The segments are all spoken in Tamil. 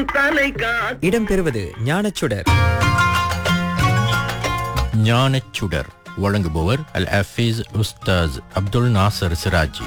தலை கா இடம்பெறுவது ஞானச்சுடர் ஞானச்சுடர் வழங்குபவர் அல் ஹஃபீஸ் உஸ்தாஸ் அப்துல் நாசர் சிராஜி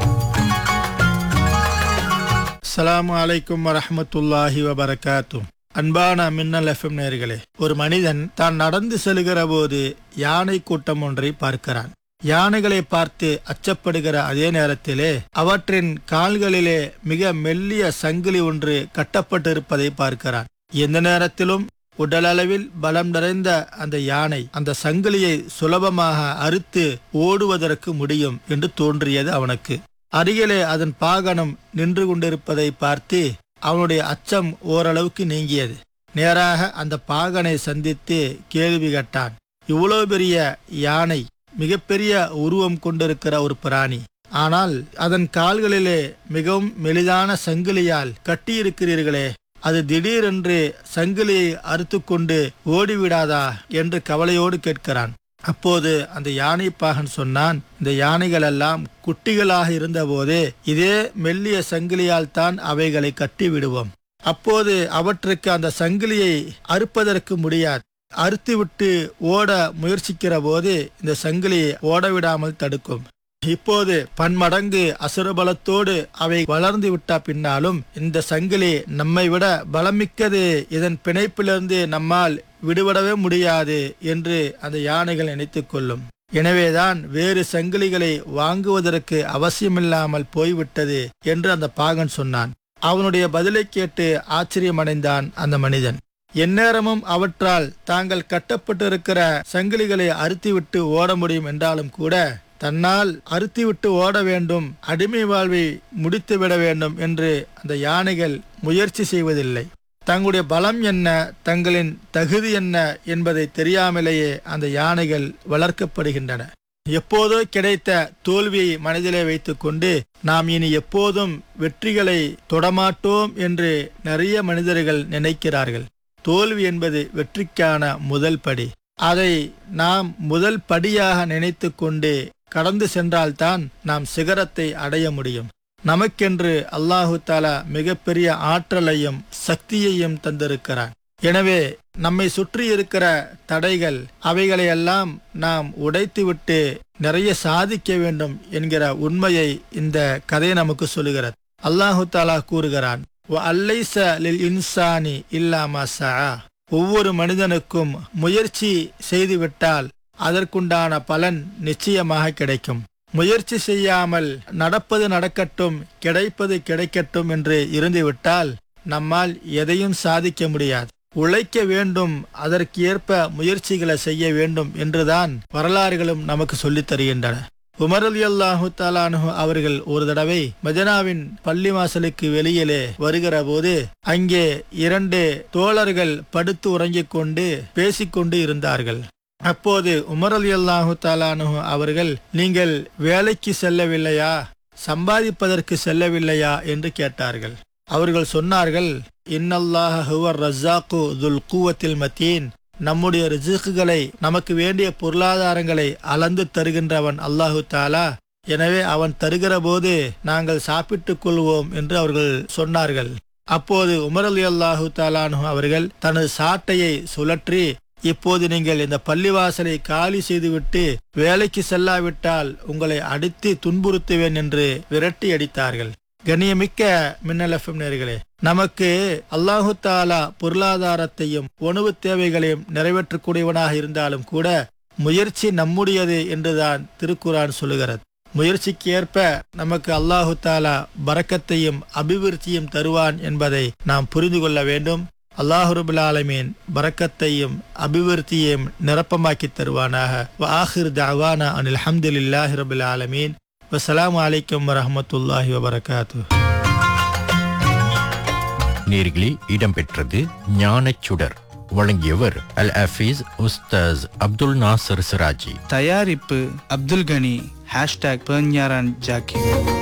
அஸ்ஸலாமு அலைக்கும் வரஹ்மத்துல்லாஹி வபரகாத்து அன்பான மின்னல் எஃப்எம் நேர்களே ஒரு மனிதன் தான் நடந்து செல்கிற போது யானை கூட்டம் ஒன்றை பார்க்கிறான் யானைகளை பார்த்து அச்சப்படுகிற அதே நேரத்திலே அவற்றின் கால்களிலே மிக மெல்லிய சங்கிலி ஒன்று கட்டப்பட்டிருப்பதை பார்க்கிறான் எந்த நேரத்திலும் உடலளவில் பலம் நிறைந்த அந்த யானை அந்த சங்கிலியை சுலபமாக அறுத்து ஓடுவதற்கு முடியும் என்று தோன்றியது அவனுக்கு அருகிலே அதன் பாகனம் நின்று கொண்டிருப்பதை பார்த்து அவனுடைய அச்சம் ஓரளவுக்கு நீங்கியது நேராக அந்த பாகனை சந்தித்து கேள்வி கேட்டான் இவ்வளவு பெரிய யானை மிகப்பெரிய உருவம் கொண்டிருக்கிற ஒரு பிராணி ஆனால் அதன் கால்களிலே மிகவும் மெலிதான சங்கிலியால் கட்டியிருக்கிறீர்களே அது திடீரென்று சங்கிலியை அறுத்துக்கொண்டு ஓடிவிடாதா என்று கவலையோடு கேட்கிறான் அப்போது அந்த யானை பாகன் சொன்னான் இந்த யானைகள் எல்லாம் குட்டிகளாக இருந்தபோதே இதே மெல்லிய சங்கிலியால் தான் அவைகளை கட்டி விடுவோம் அப்போது அவற்றுக்கு அந்த சங்கிலியை அறுப்பதற்கு முடியாது அறுத்துவிட்டு ஓட முயற்சிக்கிற போது இந்த சங்கிலியை ஓடவிடாமல் தடுக்கும் இப்போது பன்மடங்கு அசுரபலத்தோடு அவை வளர்ந்து விட்ட பின்னாலும் இந்த சங்கிலி நம்மை விட பலமிக்கது இதன் பிணைப்பிலிருந்து நம்மால் விடுபடவே முடியாது என்று அந்த யானைகள் நினைத்துக் கொள்ளும் எனவேதான் வேறு சங்கிலிகளை வாங்குவதற்கு அவசியமில்லாமல் போய்விட்டது என்று அந்த பாகன் சொன்னான் அவனுடைய பதிலை கேட்டு ஆச்சரியமடைந்தான் அந்த மனிதன் எந்நேரமும் அவற்றால் தாங்கள் கட்டப்பட்டிருக்கிற சங்கிலிகளை அறுத்திவிட்டு ஓட முடியும் என்றாலும் கூட தன்னால் அறுத்திவிட்டு ஓட வேண்டும் அடிமை வாழ்வை முடித்துவிட வேண்டும் என்று அந்த யானைகள் முயற்சி செய்வதில்லை தங்களுடைய பலம் என்ன தங்களின் தகுதி என்ன என்பதை தெரியாமலேயே அந்த யானைகள் வளர்க்கப்படுகின்றன எப்போதோ கிடைத்த தோல்வியை மனதிலே வைத்துக்கொண்டு நாம் இனி எப்போதும் வெற்றிகளை தொடமாட்டோம் என்று நிறைய மனிதர்கள் நினைக்கிறார்கள் தோல்வி என்பது வெற்றிக்கான முதல் படி அதை நாம் முதல் படியாக நினைத்து கொண்டு கடந்து சென்றால்தான் நாம் சிகரத்தை அடைய முடியும் நமக்கென்று அல்லாஹு தாலா மிகப்பெரிய ஆற்றலையும் சக்தியையும் தந்திருக்கிறான் எனவே நம்மை சுற்றி இருக்கிற தடைகள் அவைகளையெல்லாம் நாம் உடைத்துவிட்டு நிறைய சாதிக்க வேண்டும் என்கிற உண்மையை இந்த கதை நமக்கு சொல்லுகிறது அல்லாஹு தாலா கூறுகிறான் அல்லைச லில் இன்சானி இல்லாமா சா ஒவ்வொரு மனிதனுக்கும் முயற்சி செய்துவிட்டால் அதற்குண்டான பலன் நிச்சயமாக கிடைக்கும் முயற்சி செய்யாமல் நடப்பது நடக்கட்டும் கிடைப்பது கிடைக்கட்டும் என்று இருந்துவிட்டால் நம்மால் எதையும் சாதிக்க முடியாது உழைக்க வேண்டும் அதற்கு ஏற்ப முயற்சிகளை செய்ய வேண்டும் என்றுதான் வரலாறுகளும் நமக்கு சொல்லித் தருகின்றன உமர் அலி அல்லாஹு தாலானு அவர்கள் ஒரு தடவை மதனாவின் பள்ளி வாசலுக்கு வெளியிலே வருகிற போது அங்கே இரண்டு தோழர்கள் படுத்து உறங்கிக் கொண்டு பேசிக்கொண்டு இருந்தார்கள் அப்போது உமர் அலி அல்லாஹு தாலானு அவர்கள் நீங்கள் வேலைக்கு செல்லவில்லையா சம்பாதிப்பதற்கு செல்லவில்லையா என்று கேட்டார்கள் அவர்கள் சொன்னார்கள் இன்னல்லாஹ் ஹுவர் ரஸாக்கு துல் கூவத்தில் மத்தீன் நம்முடைய ரிசுக்குகளை நமக்கு வேண்டிய பொருளாதாரங்களை அளந்து தருகின்றவன் அல்லாஹு தாலா எனவே அவன் தருகிற போது நாங்கள் சாப்பிட்டுக் கொள்வோம் என்று அவர்கள் சொன்னார்கள் அப்போது உமர் அலி அல்லாஹு தாலானு அவர்கள் தனது சாட்டையை சுழற்றி இப்போது நீங்கள் இந்த பள்ளிவாசலை காலி செய்துவிட்டு வேலைக்கு செல்லாவிட்டால் உங்களை அடித்து துன்புறுத்துவேன் என்று விரட்டி அடித்தார்கள் கண்ணியமிக்க மின்னல் எஃப்எம் நேர்களே நமக்கு அல்லாஹு தாலா பொருளாதாரத்தையும் உணவு தேவைகளையும் நிறைவேற்றக்கூடியவனாக இருந்தாலும் கூட முயற்சி நம்முடையது என்றுதான் திருக்குரான் சொல்லுகிறது முயற்சிக்கு ஏற்ப நமக்கு அல்லாஹு தாலா பறக்கத்தையும் அபிவிருத்தியும் தருவான் என்பதை நாம் புரிந்து கொள்ள வேண்டும் அல்லாஹு ரபுல் ஆலமீன் பறக்கத்தையும் அபிவிருத்தியையும் நிரப்பமாக்கி தருவானாக ஆஹிர் தவானா அனில் அஹமதுல்லாஹி ரபுல் ஆலமீன் வசலாம் அலைக்கும் வரமத்துல்லாஹி வபரகாத்து நேர்களே இடம்பெற்றது ஞானச்சுடர் வழங்கியவர் அல் ஹஃபீஸ் உஸ்தாஸ் அப்துல் நாசர் சிராஜி தயாரிப்பு அப்துல் கனி ஹேஷ்டாக் பெர்ஞாரான் ஜாக்கி